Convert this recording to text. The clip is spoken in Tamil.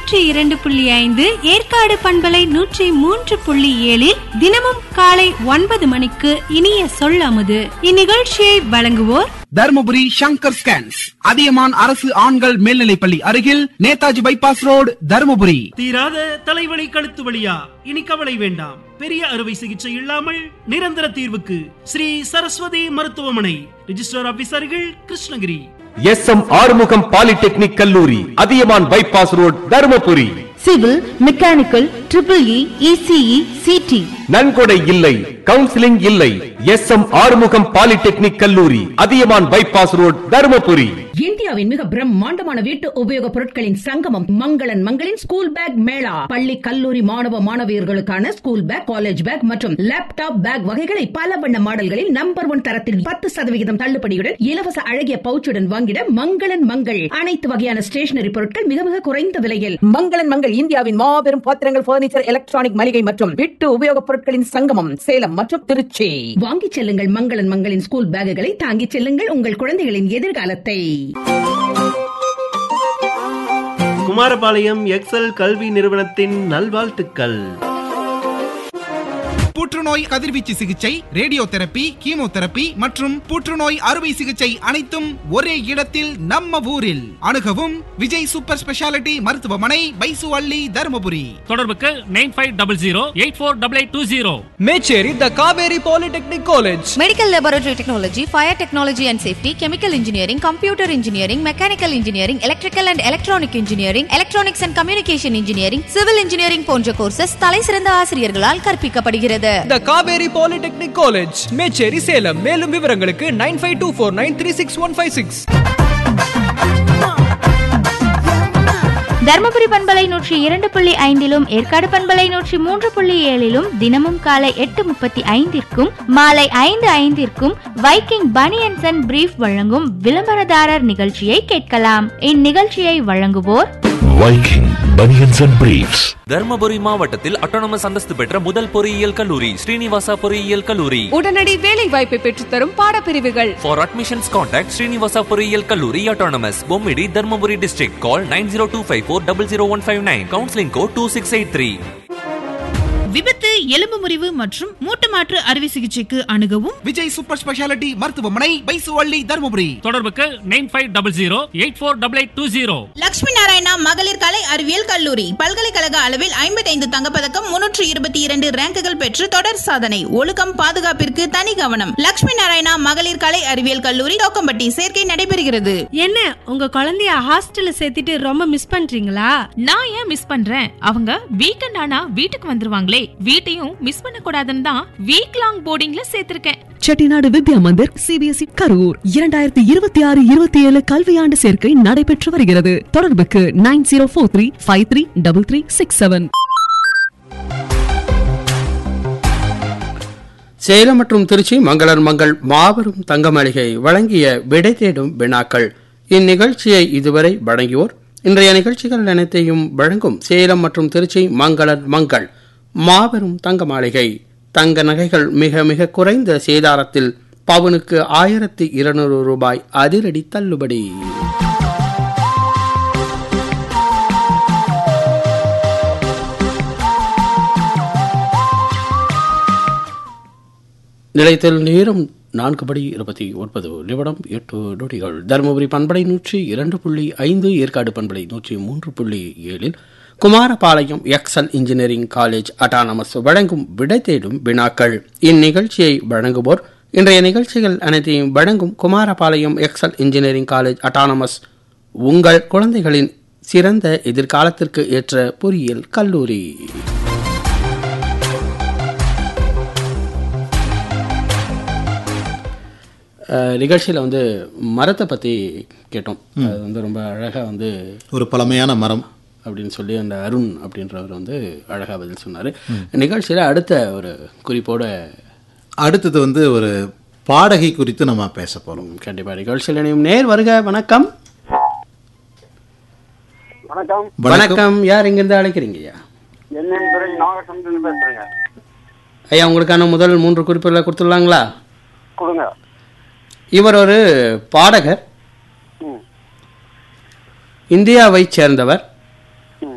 நூற்றி இரண்டு புள்ளி ஐந்து ஏற்காடு பண்பலை நூற்றி மூன்று புள்ளி ஏழில் தினமும் காலை ஒன்பது மணிக்கு இனிய சொல்லமுது இந்நிகழ்ச்சியை வழங்குவோர் தருமபுரி சங்கர் ஸ்கேன்ஸ் அதியமான் அரசு ஆண்கள் மேல்நிலைப்பள்ளி அருகில் நேதாஜி பைபாஸ் ரோடு தருமபுரி தீராத தலைவலி கழுத்து வலியா இனி கவலை வேண்டாம் பெரிய அறுவை சிகிச்சை இல்லாமல் நிரந்தர தீர்வுக்கு ஸ்ரீ சரஸ்வதி மருத்துவமனை ரிஜிஸ்டர் ஆபீசர்கள் Krishnagiri S M Arumugam polytechnic கல்லூரி Athiyaman bypass road Dharmapuri civil mechanical triple E ECE CT நன்கொடை இல்லை கவுன்சிலிங் இல்லை எஸ் எம் ஆறுமுகம் பாலிடெக்னிக் கல்லூரி அதியமான் பைபாஸ் ரோட் தருமபுரி இந்தியாவின் மிக பிரம்மாண்டமான வீட்டு உபயோக பொருட்களின் சங்கமம் மங்களன் மங்களின் ஸ்கூல் பேக் மேளா பள்ளி கல்லூரி மாணவ மாணவியர்களுக்கான ஸ்கூல் பேக் காலேஜ் பேக் மற்றும் லேப்டாப் பேக் வகைகளை பல வண்ண மாடல்களில் நம்பர் ஒன் தரத்தில் பத்து சதவிகிதம் தள்ளுபடியுடன் இலவச அழகிய பவுச்சுடன் வாங்கிட மங்களன் மங்கள் அனைத்து வகையான ஸ்டேஷனரி பொருட்கள் மிக மிக குறைந்த விலையில் மங்களன் மங்கள் இந்தியாவின் மாபெரும் பாத்திரங்கள் பர்னிச்சர் எலக்ட்ரானிக் மளிகை மற்றும் வீட்டு உபயோகப் பொருட்களின் சங்கமம் சேலம் மற்றும் திருச்சி வாங்கிச் செல்லுங்கள் மங்களன் மங்களின் ஸ்கூல் பேக்குகளை தாங்கிச் செல்லுங்கள் உங்கள் குழந்தைகளின் எதிர்காலத்தை குமாரபாளையம் எக்ஸல் கல்வி நிறுவனத்தின் நல்வாழ்த்துக்கள் புற்றுநோய் கதிர்வீச்சு சிகிச்சை ரேடியோ தெரப்பி கீமோதெரப்பி மற்றும் புற்றுநோய் அறுவை சிகிச்சை அனைத்தும் ஒரே இடத்தில் நம்ம ஊரில் அணுகவும் விஜய் சூப்பர் ஸ்பெஷாலிட்டி மருத்துவமனை பைசு அள்ளி தருமபுரி தொடர்புக்கு nine five double zero eight four double eight two zero Mecheri the Kaveri polytechnic college medical laboratory technology fire technology and safety chemical engineering computer engineering mechanical engineering electrical and electronic engineering electronics and communication engineering civil engineering போன்ற கோர்சஸ் தலை சிறந்த ஆசிரியர்களால் கற்பிக்கப்படுகிறது the Kaveri polytechnic college Mecheri Salem மேலும் விவரங்களுக்கு nine five two four nine three six one five six Dharmapuri பண்பலை நூற்றி இரண்டு புள்ளி ஐந்திலும் ஏற்காடு பண்பலை நூற்றி மூன்று புள்ளி ஏழிலும் தினமும் காலை எட்டு முப்பத்தி ஐந்திற்கும் மாலை ஐந்து ஐந்திற்கும் வைக்கிங் பனியன்ஸ் அண்ட் பிரீஃப் வழங்கும் விளம்பரதாரர் நிகழ்ச்சியை கேட்கலாம் இந்நிகழ்ச்சியை வழங்குவோர் Viking banians and briefs Dharmapuri மாவட்டத்தில் அட்டானமஸ் அந்தஸ்து பெற்ற முதல் பொறியியல் கல்லூரி ஸ்ரீனிவாசா பொறியியல் கல்லூரி உடனடி வேலை வாய்ப்பை பெற்றுத்தரும் பாடப்பிரிவுகள் ஃபார் அட்மிஷன்ஸ் கான்டாக்ட் ஸ்ரீனிவாசா பொறியியல் கல்லூரி autonomous Bommidi Dharmapuri district call nine zero two five four double zero one five nine counselling code two six eight three விபத்து எலும்பு முறிவு மற்றும் மூட்டு மாற்று அறுவை சிகிச்சைக்கு அணுகவும் விஜய் சூப்பர் ஸ்பெஷாலிட்டி மருத்துவமனை பைசு அள்ளி தருமபுரி தொடர்புக்கு nine five double zero eight four double eight two zero Lakshmi Narayana மகளிர் கலை அறிவியல் கல்லூரி பல்கலைக்கழக அளவில் ஐம்பத்தைந்து தங்கப்பதக்கம் முன்னூற்று இருபத்தி இரண்டு ரேங்குகள் பெற்று தொடர் சாதனை ஒழுக்கம் பாதுகாப்பிற்கு தனி கவனம் லட்சுமி நாராயணா மகளிர் கலை அறிவியல் கல்லூரி தோக்கம்பட்டி சேர்க்கை நடைபெறுகிறது என்ன உங்க குழந்தைய ஹாஸ்டல்ல சேர்த்துட்டு ரொம்ப மிஸ் பண்றீங்களா நான் ஏன் மிஸ் பண்றேன் அவங்க வீக்கெண்ட் ஆனா வீட்டுக்கு வந்துருவாங்களே வீட்டையும் மிஸ் பண்ண கூடாதுன்னு தான் வீக் லாங் போர்டிங்ல சேர்த்திருக்கேன் செட்டிநாடு வித்யா மந்திர் சிபிஎஸ்இ கரூர் இரண்டாயிரத்தி இருபத்தி ஆறு இருபத்தி ஏழு கல்வியாண்டு சேர்க்கை நடைபெற்று வருகிறது தொடர்புக்கு nine zero four three five three double three six seven Salem மற்றும் திருச்சி மங்களர் மங்கள் மாபெரும் தங்க மாளிகை வழங்கிய விடை தேடும் வினாக்கள் இந்நிகழ்ச்சியை இதுவரை வழங்கியோர் இன்றைய நிகழ்ச்சிகள் அனைத்தையும் வழங்கும் சேலம் மற்றும் திருச்சி மங்களர் மங்கள் மாபெரும் தங்க மாளிகை தங்க நகைகள் மிக மிக குறைந்த சேதாரத்தில் பவுனுக்கு ஆயிரத்தி இருநூறு ரூபாய் அதிரடி தள்ளுபடி நிலையத்தில் நேரம் நான்கு படி இருபத்தி ஒன்பது நிமிடம் எட்டு நொடிகள் தருமபுரி பண்படை நூற்றி இரண்டு புள்ளி ஐந்து ஏற்காடு பண்படை நூற்றி மூன்று புள்ளி ஏழில் Kumarapalayam Excel engineering college autonomous வழங்கும் விடை தேடும் வினாக்கள் இந்நிகழ்ச்சியை வழங்குவோர் இன்றைய நிகழ்ச்சிகள் அனைத்தையும் வழங்கும் Kumarapalayam Excel engineering college autonomous உங்கள் குழந்தைகளின் சிறந்த எதிர்காலத்திற்கு ஏற்ற பொறியியல் கல்லூரி நிகழ்ச்சியில் வந்து மரத்தை பற்றி கேட்டோம் அது வந்து ரொம்ப அழகாக வந்து ஒரு பழமையான மரம் அப்படின்னு சொல்லி அந்த அருண் அப்படின்றவர் வந்து அழகாக பதில் சொன்னார் நிகழ்ச்சியில் அடுத்த ஒரு குறிப்போட அடுத்தது வந்து ஒரு பாடகை குறித்து நம்ம பேச போகிறோம் கண்டிப்பாக நிகழ்ச்சியில் இணையும் நேர் வருக வணக்கம் வணக்கம் வணக்கம் யார் இங்கிருந்து அழைக்கிறீங்க ஐயா என் துறை நாகசந்திரன் பேசுறேங்க ஐயா உங்களுக்கான முதல் மூன்று குறிப்புகளை கொடுத்துடலாங்களா கொடுங்க இவர் ஒரு பாடகர் ம். இந்தியாவைச் சேர்ந்தவர்